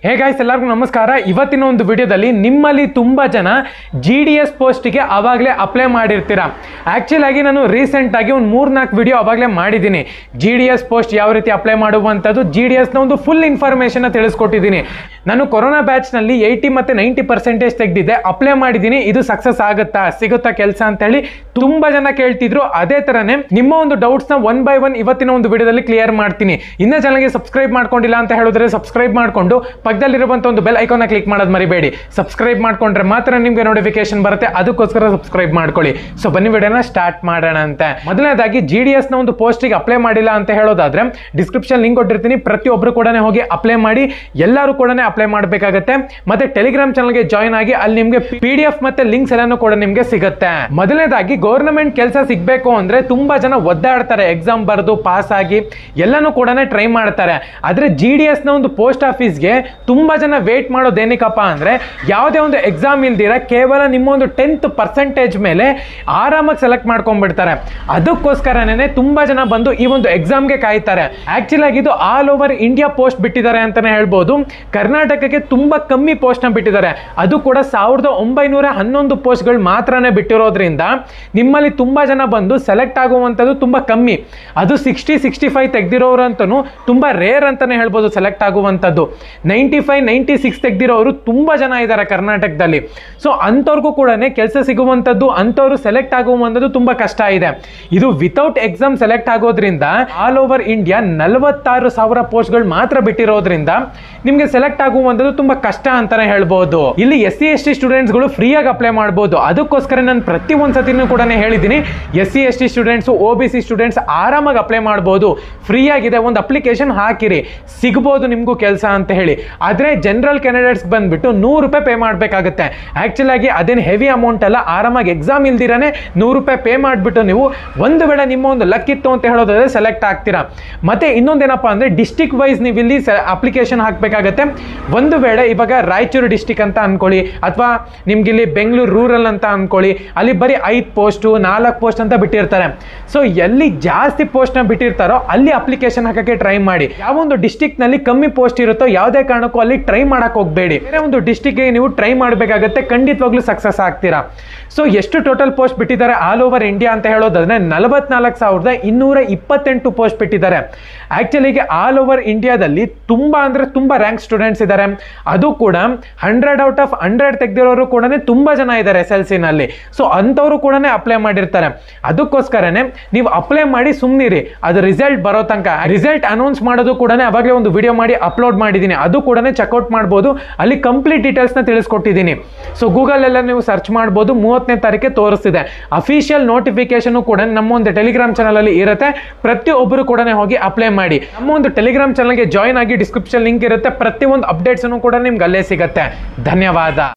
hey guys ಎಲ್ಲರಿಗೂ ನಮಸ್ಕಾರ ಇವತ್ತಿನ ಒಂದು ವಿಡಿಯೋದಲ್ಲಿ ನಿಮ್ಮಲ್ಲಿ ತುಂಬ ಜನ ಜಿ ಡಿ ಎಸ್ ಪೋಸ್ಟಿಗೆ ಆವಾಗಲೇ ಅಪ್ಲೈ ಮಾಡಿರ್ತೀರಾ ಆ್ಯಕ್ಚುಲ್ ಆಗಿ ನಾನು ರೀಸೆಂಟ್ ಆಗಿ ಒಂದು ಮೂರ್ನಾಲ್ಕು ವಿಡಿಯೋ ಆವಾಗಲೇ ಮಾಡಿದ್ದೀನಿ ಜಿ ಡಿ ಎಸ್ ಪೋಸ್ಟ್ ಯಾವ ರೀತಿ ಅಪ್ಲೈ ಮಾಡುವಂಥದ್ದು ಜಿ ಡಿ ಎಸ್ನ ಒಂದು ಫುಲ್ ಇನ್ಫಾರ್ಮೇಷನ್ ತಿಳಿಸ್ಕೊಟ್ಟಿದ್ದೀನಿ ನಾನು ಕೊರೋನಾ ಬ್ಯಾಚ್ನಲ್ಲಿ ಏಯ್ಟಿ ಮತ್ತು ನೈಂಟಿ ಪರ್ಸೆಂಟೇಜ್ ತೆಗೆದಿದ್ದೆ ಅಪ್ಲೈ ಮಾಡಿದ್ದೀನಿ ಇದು ಸಕ್ಸಸ್ ಆಗುತ್ತಾ ಸಿಗುತ್ತಾ ಕೆಲಸ ಅಂತೇಳಿ ತುಂಬ ಜನ ಕೇಳ್ತಿದ್ರು ಅದೇ ಥರನೇ ನಿಮ್ಮ ಒಂದು ಡೌಟ್ಸ್ನ ಒನ್ ಬೈ ಒನ್ ಇವತ್ತಿನ ಒಂದು ವಿಡಿಯೋದಲ್ಲಿ ಕ್ಲಿಯರ್ ಮಾಡ್ತೀನಿ ಇನ್ನೂ ಚಾನಲ್ಗೆ ಸಬ್ಸ್ಕ್ರೈಬ್ ಮಾಡ್ಕೊಂಡಿಲ್ಲ ಅಂತ ಹೇಳಿದ್ರೆ ಸಬ್ಸ್ಕ್ರೈಬ್ ಮಾಡಿಕೊಂಡು ಪಕ್ಕದಲ್ಲಿರುವಂಥ ಒಂದು ಬೆಲ್ ಐಕಾನ್ನ ಕ್ಲಿಕ್ ಮಾಡೋದು ಮರಿಬೇಡಿ ಸಬ್ಸ್ಕ್ರೈಬ್ ಮಾಡ್ಕೊಂಡ್ರೆ ಮಾತ್ರ ನಿಮಗೆ ನೋಟಿಫಿಕೇಶನ್ ಬರುತ್ತೆ ಅದಕ್ಕೋಸ್ಕರ ಸಬ್ಸ್ಕ್ರೈಬ್ ಮಾಡ್ಕೊಳ್ಳಿ ಸೊ ಬನ್ನಿ ವಿಡಿಯೋನ ಸ್ಟಾರ್ಟ್ ಮಾಡೋಣ ಅಂತ ಮೊದಲನೇದಾಗಿ ಜಿ ಡಿ ಎಸ್ನ ಒಂದು ಪೋಸ್ಟಿಗೆ ಅಪ್ಲೈ ಮಾಡಿಲ್ಲ ಅಂತ ಹೇಳೋದಾದ್ರೆ ಡಿಸ್ಕ್ರಿಪ್ಷನ್ ಲಿಂಕ್ ಕೊಟ್ಟಿರ್ತೀನಿ ಪ್ರತಿಯೊಬ್ಬರು ಕೂಡ ಹೋಗಿ ಅಪ್ಲೈ ಮಾಡಿ ಎಲ್ಲರೂ ಕೂಡ ಅಪ್ಲೈ ಮಾಡಬೇಕಾಗತ್ತೆ ಮತ್ತೆ ಟೆಲಿಗ್ರಾಮ್ ಚಾನಲ್ಗೆ ಜಾಯ್ನ್ ಆಗಿ ಅಲ್ಲಿ ನಿಮಗೆ ಪಿ ಡಿ ಎಫ್ ಮತ್ತೆ ಲಿಂಕ್ಸ್ ಎಲ್ಲಾನು ಕೂಡ ನಿಮಗೆ ಸಿಗುತ್ತೆ ಮೊದಲನೇದಾಗಿ ಗೌರ್ಮೆಂಟ್ ಕೆಲಸ ಸಿಗಬೇಕು ಅಂದ್ರೆ ತುಂಬಾ ಜನ ಒದ್ದಾಡ್ತಾರೆ ಎಕ್ಸಾಮ್ ಬರೆದು ಪಾಸ್ ಆಗಿ ಎಲ್ಲಾನು ಕೂಡ ಟ್ರೈ ಮಾಡ್ತಾರೆ ಆದ್ರೆ ಜಿ ಡಿ ಎಸ್ನ ಒಂದು ಪೋಸ್ಟ್ ಆಫೀಸ್ಗೆ ತುಂಬಾ ಜನ ವೇಟ್ ಮಾಡೋದೇನಿಕಪ್ಪ ಅಂದ್ರೆ ಯಾವುದೇ ಒಂದು ಎಕ್ಸಾಮ್ ಇಲ್ದಿರ ಕೇವಲ ನಿಮ್ಮ ಒಂದು ಟೆಂತ್ ಪರ್ಸೆಂಟೇಜ್ ಮೇಲೆ ಆರಾಮಾಗಿ ಸೆಲೆಕ್ಟ್ ಮಾಡ್ಕೊಂಡ್ಬಿಡ್ತಾರೆ ಅದಕ್ಕೋಸ್ಕರನೇ ತುಂಬಾ ಜನ ಬಂದು ಈ ಒಂದು ಎಕ್ಸಾಮ್ಗೆ ಕಾಯ್ತಾರೆ ಆಕ್ಚುಲ್ ಆಗಿ ಇದು ಆಲ್ ಓವರ್ ಇಂಡಿಯಾ ಪೋಸ್ಟ್ ಬಿಟ್ಟಿದ್ದಾರೆ ಅಂತಾನೆ ಹೇಳ್ಬೋದು ಕರ್ನಾಟಕಕ್ಕೆ ತುಂಬಾ ಕಮ್ಮಿ ಪೋಸ್ಟ್ನ ಬಿಟ್ಟಿದ್ದಾರೆ ಅದು ಕೂಡ ಸಾವಿರದ ಒಂಬೈನೂರ ಹನ್ನೊಂದು ಪೋಸ್ಟ್ಗಳು ಮಾತ್ರನೇ ಬಿಟ್ಟಿರೋದ್ರಿಂದ ನಿಮ್ಮಲ್ಲಿ ತುಂಬಾ ಜನ ಬಂದು ಸೆಲೆಕ್ಟ್ ಆಗುವಂಥದ್ದು ತುಂಬಾ ಕಮ್ಮಿ ಅದು ಸಿಕ್ಸ್ಟಿ ಸಿಕ್ಸ್ಟಿ ಫೈವ್ ತೆಗ್ದಿರೋರಂತೂ ತುಂಬಾ ರೇರ್ ಅಂತಾನೆ ಹೇಳ್ಬೋದು ಸೆಲೆಕ್ಟ್ ಆಗುವಂಥದ್ದು ನೈಂಟಿ ಫೈವ್ ನೈಂಟಿ ಸಿಕ್ಸ್ ತೆಗ್ದಿರೋರು ತುಂಬಾ ಜನ ಇದ್ದಾರೆ ಕರ್ನಾಟಕದಲ್ಲಿ ಸೊ ಅಂಥವ್ರಿಗೂ ಕೂಡ ಕೆಲಸ ಸಿಗುವಂಥದ್ದು ಅಂಥವ್ರು ಸೆಲೆಕ್ಟ್ ಆಗುವಂಥದ್ದು ತುಂಬಾ ಕಷ್ಟ ಇದೆ ಇದು ವಿತೌಟ್ ಎಕ್ಸಾಮ್ ಸೆಲೆಕ್ಟ್ ಆಗೋದ್ರಿಂದ ಆಲ್ ಓವರ್ ಇಂಡಿಯಾ ನಲವತ್ತಾರು ಸಾವಿರ ಪೋಸ್ಟ್ಗಳು ಮಾತ್ರ ಬಿಟ್ಟಿರೋದ್ರಿಂದ ನಿಮಗೆ ಸೆಲೆಕ್ಟ್ ಆಗುವಂಥದ್ದು ತುಂಬಾ ಕಷ್ಟ ಅಂತಾನೆ ಹೇಳ್ಬೋದು ಇಲ್ಲಿ ಎಸ್ ಸಿ ಎಸ್ ಟಿ ಸ್ಟೂಡೆಂಟ್ಸ್ಗಳು ಫ್ರೀಯಾಗಿ ಅಪ್ಲೈ ಮಾಡ್ಬೋದು ಅದಕ್ಕೋಸ್ಕರ ನಾನು ಪ್ರತಿ ಒಂದು ಸತಿನೂ ಕೂಡ ಹೇಳಿದ್ದೀನಿ S C S T students O B C students ಆರಾಮಾಗಿ ಅಪ್ಲೈ ಮಾಡ್ಬೋದು ಫ್ರೀ ಆಗಿದೆ ಒಂದು ಅಪ್ಲಿಕೇಶನ್ ಹಾಕಿರಿ ಸಿಗ್ಬೋದು ನಿಮಗೂ ಕೆಲಸ ಅಂತ ಹೇಳಿ ಆದರೆ ಜನರಲ್ ಕ್ಯಾಂಡಿಡೇಟ್ಸ್ ಬಂದ್ಬಿಟ್ಟು ನೂರು ರೂಪಾಯಿ ಪೇ ಮಾಡಬೇಕಾಗುತ್ತೆ ಆ್ಯಕ್ಚುಲ್ ಆಗಿ ಅದೇನು ಹೆವಿ ಅಮೌಂಟ್ ಅಲ್ಲ ಆರಾಮಾಗಿ ಎಕ್ಸಾಮ್ ಇಲ್ದಿರಾನೆ ನೂರು ರೂಪಾಯಿ ಪೇ ಮಾಡಿಬಿಟ್ಟು ನೀವು ಒಂದು ವೇಳೆ ನಿಮ್ಮ ಒಂದು ಲಕ್ ಇತ್ತು ಅಂತ ಹೇಳೋದಾದ್ರೆ ಸೆಲೆಕ್ಟ್ ಆಗ್ತೀರಾ ಮತ್ತೆ ಇನ್ನೊಂದೇನಪ್ಪ ಅಂದರೆ ಡಿಸ್ಟಿಕ್ ವೈಸ್ ನೀವು ಇಲ್ಲಿ ಅಪ್ಲಿಕೇಶನ್ ಹಾಕಬೇಕಾಗತ್ತೆ ಒಂದು ವೇಳೆ ಇವಾಗ ರಾಯಚೂರು ಡಿಸ್ಟಿಕ್ ಅಂತ ಅನ್ಕೊಳ್ಳಿ ಅಥವಾ ನಿಮ್ಗೆ ಇಲ್ಲಿ ಬೆಂಗಳೂರು ರೂರಲ್ ಅಂತ ಅನ್ಕೊಳ್ಳಿ ಅಲ್ಲಿ ಬರೀ ಐದು ಪೋಸ್ಟು ನಾಲ್ಕು ಪೋಸ್ಟ್ ಅಂತ ಬಿಟ್ಟಿರ್ತಾರೆ ಸೊ ಎಲ್ಲಿ ಜಾಸ್ತಿ ಪೋಸ್ಟ್ನ ಬಿಟ್ಟಿರ್ತಾರೋ ಅಲ್ಲಿ ಅಪ್ಲಿಕೇಶನ್ ಹಾಕಕ್ಕೆ ಟ್ರೈ ಮಾಡಿ ಯಾವ ಒಂದು ಡಿಸ್ಟಿಕ್ನಲ್ಲಿ ಕಮ್ಮಿ ಪೋಸ್ಟ್ ಇರುತ್ತೋ ಯಾವುದೇ ಕಾರಣಕ್ಕೂ ಅಲ್ಲಿ ಟ್ರೈ ಮಾಡಕ್ ಹೋಗಬೇಡಿ ಬೇರೆ ಒಂದು ಡಿಸ್ಟಿಕ್ಗೆ ನೀವು ಟ್ರೈ ಮಾಡಬೇಕಾಗತ್ತೆ ಖಂಡಿತವಾಗ್ಲೂ ಸಕ್ಸಸ್ ಆಗ್ತೀರಾ ಸೊ ಎಷ್ಟು ಟೋಟಲ್ ಪೋಸ್ಟ್ ಬಿಟ್ಟಿದ್ದಾರೆ ಆಲ್ ಓವರ್ ಇಂಡಿಯಾ ಅಂತ ಹೇಳೋದಾದ್ರೆ ನಲವತ್ನಾಲ್ಕು ಸಾವಿರದ ಇನ್ನೂರ ಇಪ್ಪತ್ತೆಂಟು ಪೋಸ್ಟ್ ಬಿಟ್ಟಿದ್ದಾರೆ ಆ್ಯಕ್ಚುಲಿಗೆ ಆಲ್ ಓವರ್ ಇಂಡಿಯಾದಲ್ಲಿ ತುಂಬ ಅಂದರೆ ತುಂಬ ರ್ಯಾಂಕ್ ಸ್ಟೂಡೆಂಟ್ಸ್ ಇದ್ದಾರೆ ಅದು ಕೂಡ ಹಂಡ್ರೆಡ್ ಔಟ್ ಆಫ್ ಹಂಡ್ರೆಡ್ ತೆಗೆದಿರೋರು ಕೂಡ ತುಂಬ ಜನ ಇದ್ದಾರೆ ಎಸ್ ಎಲ್ ಸಿನಲ್ಲಿ ಸೊ ಅಂಥವರು ಕೂಡ ಅಪ್ಲೈ ಮಾಡಿರ್ತಾರೆ ಅದಕ್ಕೋಸ್ಕರನೇ ನೀವು ಅಪ್ಲೈ ಮಾಡಿ ಸುಮ್ಮನಿರಿ ಅದು ರಿಸಲ್ಟ್ ಬರೋ ತನಕ ರಿಸಲ್ಟ್ ಅನೌನ್ಸ್ ಮಾಡೋದು ಕೂಡ ಅವಾಗಲೇ ಒಂದು ವಿಡಿಯೋ ಮಾಡಿ ಅಪ್ಲೋಡ್ ಮಾಡಿದ್ದೀನಿ ಅದು ಕೂಡ ಚೆಕ್ಔಟ್ ಮಾಡ್ಬೋದು ಅಲ್ಲಿ ಕಂಪ್ಲೀಟ್ ಡೀಟೇಲ್ಸ್ನ ತಿಳಿಸ್ಕೊಟ್ಟಿದ್ದೀನಿ ಸೊ ಗೂಗಲೆಲ್ಲ ನೀವು ಸರ್ಚ್ ಮಾಡ್ಬೋದು ಮೂವತ್ತನೇ ತಾರೀಕೆ ತೋರಿಸ್ತಿದೆ ಅಫಿಷಿಯಲ್ ನೋಟಿಫಿಕೇಶನ್ ಕೂಡ ನಮ್ಮ ಒಂದು ಟೆಲಿಗ್ರಾಮ್ ಚಾನಲಲ್ಲಿ ಇರುತ್ತೆ ಪ್ರತಿಯೊಬ್ಬರು ಕೂಡ ಹೋಗಿ ಅಪ್ಲೈ ಮಾಡಿ ನಮ್ಮ ಒಂದು ಟೆಲಿಗ್ರಾಮ್ ಚಾನಲ್ಗೆ ಜಾಯ್ನ್ ಆಗಿ ಡಿಸ್ಕ್ರಿಪ್ಷನ್ ಲಿಂಕ್ ಇರುತ್ತೆ ಪ್ರತಿಯೊಂದು ಅಪ್ಡೇಟ್ಸನ್ನು ಕೂಡ ನಿಮ್ಗೆ ಅಲ್ಲೇ ಸಿಗುತ್ತೆ ಧನ್ಯವಾದ